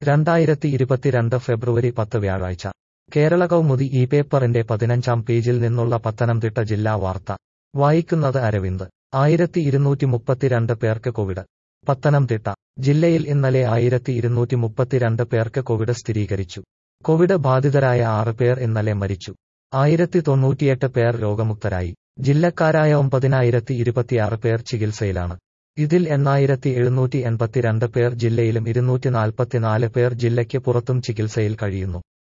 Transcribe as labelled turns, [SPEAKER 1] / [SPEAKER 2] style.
[SPEAKER 1] രണ്ടായിരത്തി ഇരുപത്തിരണ്ട് ഫെബ്രുവരി പത്ത് വ്യാഴാഴ്ച കേരള കൗമുദി ഈ പേപ്പറിന്റെ പതിനഞ്ചാം പേജിൽ നിന്നുള്ള പത്തനംതിട്ട ജില്ലാ വാർത്ത വായിക്കുന്നത് അരവിന്ദ് ആയിരത്തി ഇരുന്നൂറ്റി മുപ്പത്തിരണ്ട് പേർക്ക് കോവിഡ് പത്തനംതിട്ട ജില്ലയിൽ ഇന്നലെ ആയിരത്തി ഇരുന്നൂറ്റി മുപ്പത്തിരണ്ട് പേർക്ക് കോവിഡ് സ്ഥിരീകരിച്ചു കോവിഡ് ബാധിതരായ ആറ് പേർ ഇന്നലെ മരിച്ചു ആയിരത്തി തൊണ്ണൂറ്റിയെട്ട് പേർ രോഗമുക്തരായി ജില്ലക്കാരായ ഒമ്പതിനായിരത്തി ഇരുപത്തിയാറ് പേർ ചികിത്സയിലാണ് ഇതിൽ എണ്ണായിരത്തി എഴുന്നൂറ്റി എൺപത്തിരണ്ട് പേർ ജില്ലയിലും ഇരുന്നൂറ്റി നാൽപ്പത്തിനാല് പേർ ജില്ലയ്ക്ക് പുറത്തും ചികിത്സയിൽ കഴിയുന്നു